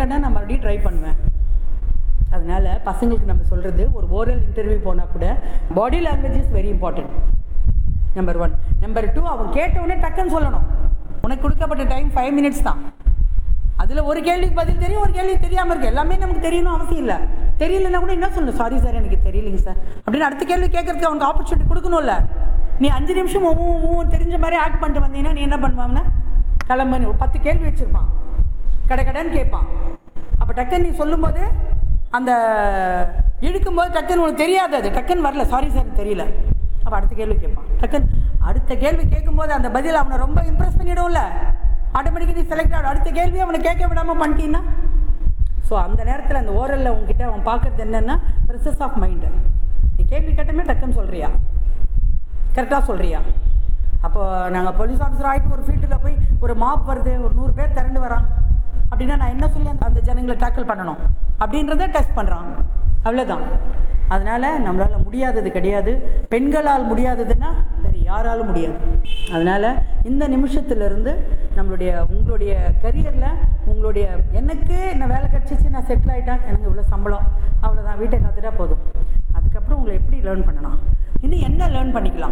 கேட்டானா நான் மறுபடியும் ட்ரை பண்ணுவேன் அதனால பசங்களுக்கு நம்ம சொல்கிறது ஒரு ஓரல் இன்டர்வியூ போனால் கூட body language is very important number one number two அவன் கேட்ட உடனே டக்குன்னு சொல்லணும் உனக்கு கொடுக்கப்பட்ட டைம் ஃபைவ் மினிட்ஸ் தான் அதில் ஒரு கேள்விக்கு பதில் தெரியும் ஒரு கேள்வி தெரியாமல் இருக்கு எல்லாமே நமக்கு தெரியணும் அவசியம் இல்லை தெரியலன்னா கூட என்ன சொல்லணும் சாரி சார் எனக்கு தெரியலைங்க சார் அப்படின்னு அடுத்த கேள்வி கேட்கறதுக்கு அவனுக்கு ஆப்பர்ச்சுனிட்டி கொடுக்கணும்ல நீ அஞ்சு நிமிஷம் ஊ ஊ தெரிஞ்ச மாதிரி ஆக்ட் பண்ணிட்டு வந்தீங்கன்னா நீ என்ன பண்ணுவாங்கன்னா கிளம்பு ஒரு பத்து கேள்வி வச்சுருப்பான் கடை கடைன்னு கேட்பான் அப்போ டக்குன்னு நீ சொல்லும்போது அந்த இழுக்கும்போது டக்குன்னு உனக்கு தெரியாது அது டக்குன்னு வரல சாரி சார் தெரியல அப்போ அடுத்த கேள்வி கேட்பான் டக்குன்னு அடுத்த கேள்வி கேட்கும்போது அந்த பதில் அவனை ரொம்ப இம்ப்ரெஸ் பண்ணிடும்ல ஆட்டோமேட்டிக்காக நீ செலக்ட் ஆகிடும் அடுத்த கேள்வி அவனை கேட்க விடாமல் பண்ணிட்டீங்கன்னா ஸோ அந்த நேரத்தில் அந்த ஓரலில் உங்ககிட்ட அவன் பார்க்குறது என்னென்னா ப்ரெசஸ் ஆஃப் மைண்டு நீ கேள்வி கேட்டமே டக்குன்னு சொல்கிறியா கரெக்டாக சொல்கிறியா அப்போ நாங்கள் போலீஸ் ஆஃபீஸர் ஆகிட்டு ஒரு ஃபீல்டில் போய் ஒரு மாப் வருது ஒரு நூறு பேர் திரண்டு வரான் அப்படின்னா நான் என்ன சொல்லி அந்த- அந்த ஜனங்களை டேக்கிள் பண்ணணும் அப்படின்றத டெஸ்ட் பண்ணுறான் அவ்வளோதான் அதனால் நம்மளால் முடியாதது கிடையாது பெண்களால் முடியாததுன்னா வேறு யாராலும் முடியாது அதனால் இந்த நிமிஷத்துலேருந்து நம்மளுடைய உங்களுடைய கரியரில் உங்களுடைய எனக்கு என்ன வேலை கிடச்சிச்சு நான் செட்டில் ஆகிட்டேன் எனக்கு இவ்வளோ சம்பளம் அவ்வளோதான் வீட்டை காத்துட்டா போதும் அதுக்கப்புறம் உங்களை எப்படி லேர்ன் பண்ணணும் இன்னும் என்ன லேர்ன் பண்ணிக்கலாம்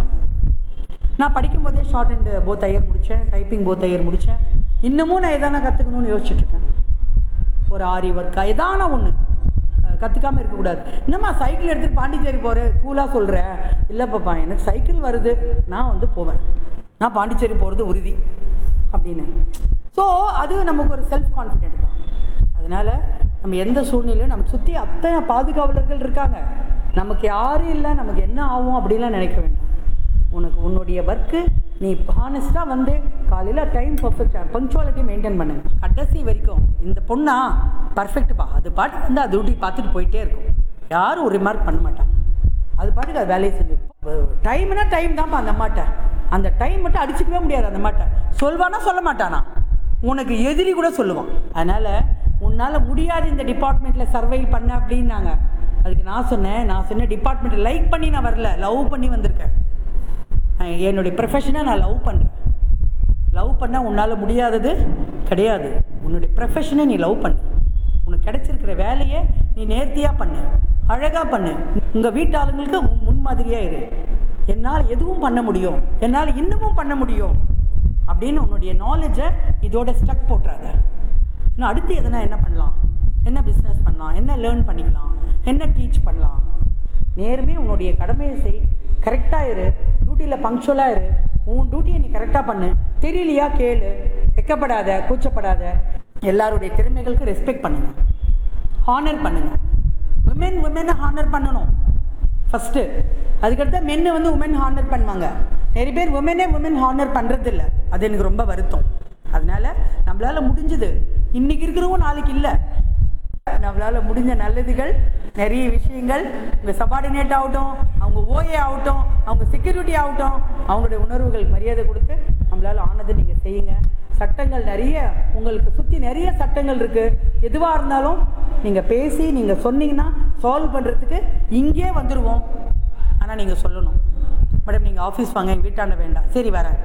நான் படிக்கும்போதே ஷார்ட் அண்ட் போத் ஐயர் முடித்தேன் டைப்பிங் போத் ஐயர் முடித்தேன் இன்னமும் நான் எதான கற்றுக்கணும்னு யோசிச்சுட்ருக்கேன் ஒரு ஆரி ஒர்க்கா எதான ஒன்று கற்றுக்காமல் இருக்கக்கூடாது என்னம்மா சைக்கிள் எடுத்துகிட்டு பாண்டிச்சேரி போகிறேன் கூலாக சொல்கிறேன் இல்லை பாப்பா எனக்கு சைக்கிள் வருது நான் வந்து போவேன் நான் பாண்டிச்சேரி போகிறது உறுதி அப்படின்னு ஸோ அது நமக்கு ஒரு செல்ஃப் கான்ஃபிடென்ட் தான் அதனால் நம்ம எந்த சூழ்நிலையும் நம்ம சுற்றி அத்தனை பாதுகாவலர்கள் இருக்காங்க நமக்கு யாரும் இல்லை நமக்கு என்ன ஆகும் அப்படிலாம் நினைக்க வேண்டாம் உனக்கு உன்னுடைய ஒர்க்கு நீ ஹானஸ்ட்டாக வந்து காலையில் டைம் பர்ஃபெக்டாக பங்க்சுவாலிட்டி மெயின்டைன் பண்ணுங்க கடைசி வரைக்கும் இந்த பொண்ணா பர்ஃபெக்ட்டுப்பா அது பாட்டு வந்து அது டியூட்டி பார்த்துட்டு போயிட்டே இருக்கும் யாரும் ஒரு ரிமார்க் பண்ண மாட்டாங்க அது பாட்டுக்கு அது வேலையை செஞ்சு டைம்னா டைம் தான்ப்பா அந்த அம்மாட்ட அந்த டைம் மட்டும் அடிச்சுக்கவே முடியாது அந்த அம்மாட்ட சொல்வானா சொல்ல மாட்டானா உனக்கு எதிரி கூட சொல்லுவான் அதனால் உன்னால் முடியாது இந்த டிபார்ட்மெண்ட்டில் சர்வைவ் பண்ண அப்படின்னாங்க அதுக்கு நான் சொன்னேன் நான் சொன்ன டிபார்ட்மெண்ட்டை லைக் பண்ணி நான் வரல லவ் பண்ணி வந்திருக்கேன் நான் என்னுடைய ப்ரொஃபஷனை நான் லவ் பண்ணுறேன் லவ் பண்ணால் உன்னால் முடியாதது கிடையாது உன்னுடைய ப்ரொஃபஷனை நீ லவ் பண்ணு உனக்கு கிடைச்சிருக்கிற வேலையை நீ நேர்த்தியாக பண்ணு அழகாக பண்ணு உங்கள் வீட்டாளுங்களுக்கு முன் முன்மாதிரியாக இரு என்னால் எதுவும் பண்ண முடியும் என்னால் இன்னமும் பண்ண முடியும் அப்படின்னு உன்னுடைய நாலேஜை இதோட ஸ்டக் போட்டுறாத இன்னும் அடுத்து எதனா என்ன பண்ணலாம் என்ன பிஸ்னஸ் பண்ணலாம் என்ன லேர்ன் பண்ணிக்கலாம் என்ன டீச் பண்ணலாம் நேர்மே உன்னுடைய கடமையை செய் கரெக்டாக இரு டியூட்டியில் பங்க்சுவலாக இரு உன் டியூட்டியை நீ கரெக்டாக பண்ணு தெரியலையா கேளு வெக்கப்படாத கூச்சப்படாத எல்லாருடைய திறமைகளுக்கு ரெஸ்பெக்ட் பண்ணுங்க ஹானர் பண்ணுங்க விமென் விமெனை ஹானர் பண்ணணும் ஃபஸ்ட்டு அதுக்கடுத்து மென்னு வந்து உமன் ஹானர் பண்ணுவாங்க நிறைய பேர் உமனே உமன் ஹானர் பண்ணுறது இல்லை அது எனக்கு ரொம்ப வருத்தம் அதனால நம்மளால் முடிஞ்சது இன்னைக்கு இருக்கிறவங்க நாளைக்கு இல்லை நம்மளால் முடிஞ்ச நல்லதுகள் நிறைய விஷயங்கள் உங்கள் சபார்டினேட் ஆகட்டும் அவங்க ஓஏ ஆகட்டும் அவங்க செக்யூரிட்டி ஆகட்டும் அவங்களுடைய உணர்வுகள் மரியாதை கொடுத்து நம்மளால் ஆனதை நீங்கள் செய்யுங்க சட்டங்கள் நிறைய உங்களுக்கு சுற்றி நிறைய சட்டங்கள் இருக்குது எதுவாக இருந்தாலும் நீங்கள் பேசி நீங்கள் சொன்னீங்கன்னா சால்வ் பண்ணுறதுக்கு இங்கே வந்துடுவோம் ஆனால் நீங்கள் சொல்லணும் மேடம் நீங்கள் ஆஃபீஸ் வாங்க எங்கள் வீட்டாண்ட வேண்டாம் சரி வரேன்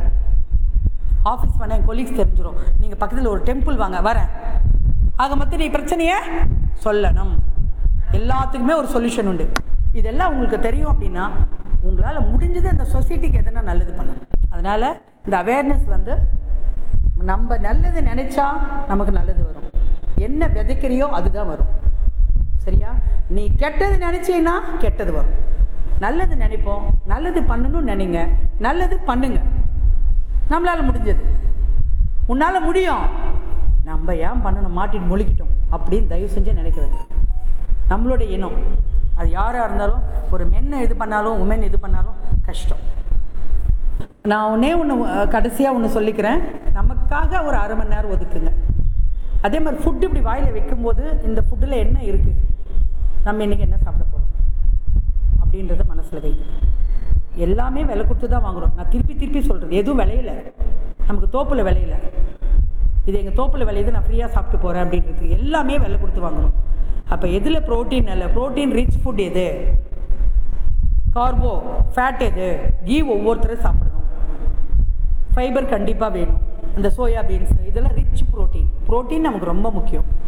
ஆஃபீஸ் வேணா என் கொலீக்ஸ் தெரிஞ்சிடும் நீங்கள் பக்கத்தில் ஒரு டெம்பிள் வாங்க வரேன் ஆக மொத்தம் நீ பிரச்சனையை சொல்லணும் எல்லாத்துக்குமே ஒரு சொல்யூஷன் உண்டு இதெல்லாம் உங்களுக்கு தெரியும் அப்படின்னா உங்களால் முடிஞ்சது அந்த சொசைட்டிக்கு எதனா நல்லது பண்ணணும் அதனால் இந்த அவேர்னஸ் வந்து நம்ம நல்லது நினைச்சா நமக்கு நல்லது வரும் என்ன விதைக்கிறியோ அதுதான் வரும் சரியா நீ கெட்டது நினைச்சீன்னா கெட்டது வரும் நல்லது நினைப்போம் நல்லது பண்ணணும்னு நினைங்க நல்லது பண்ணுங்க நம்மளால முடிஞ்சது உன்னால முடியும் நம்ம ஏன் பண்ணணும் மாட்டிட்டு முழுக்கிட்டோம் அப்படின்னு தயவு செஞ்சு நினைக்க வேண்டாம் நம்மளுடைய இனம் அது யாராக இருந்தாலும் ஒரு மென்னை இது பண்ணாலும் உமன் இது பண்ணாலும் கஷ்டம் நான் ஒன்றே ஒன்று கடைசியாக ஒன்று சொல்லிக்கிறேன் நமக்காக ஒரு அரை மணி நேரம் ஒதுக்குங்க அதே மாதிரி ஃபுட்டு இப்படி வாயில் வைக்கும்போது இந்த ஃபுட்டில் என்ன இருக்குது நம்ம இன்றைக்கி என்ன சாப்பிட போகிறோம் அப்படின்றத மனசில் வைங்க எல்லாமே விலை கொடுத்து தான் வாங்குறோம் நான் திருப்பி திருப்பி சொல்கிறது எதுவும் விளையல நமக்கு தோப்பில் விளையல இது எங்கள் தோப்பில் விளையுது நான் ஃப்ரீயாக சாப்பிட்டு போகிறேன் அப்படின்றது எல்லாமே விலை கொடுத்து வாங்குறோம் அப்போ எதில் ப்ரோட்டீன் இல்லை ப்ரோட்டீன் ரிச் ஃபுட் எது கார்போ ஃபேட் எது கீ ஒவ்வொருத்தரும் சாப்பிடணும் ஃபைபர் கண்டிப்பாக வேணும் அந்த சோயா பீன்ஸ் இதெல்லாம் ரிச் ப்ரோட்டீன் ப்ரோட்டீன் நமக்கு ரொம்ப முக்கியம்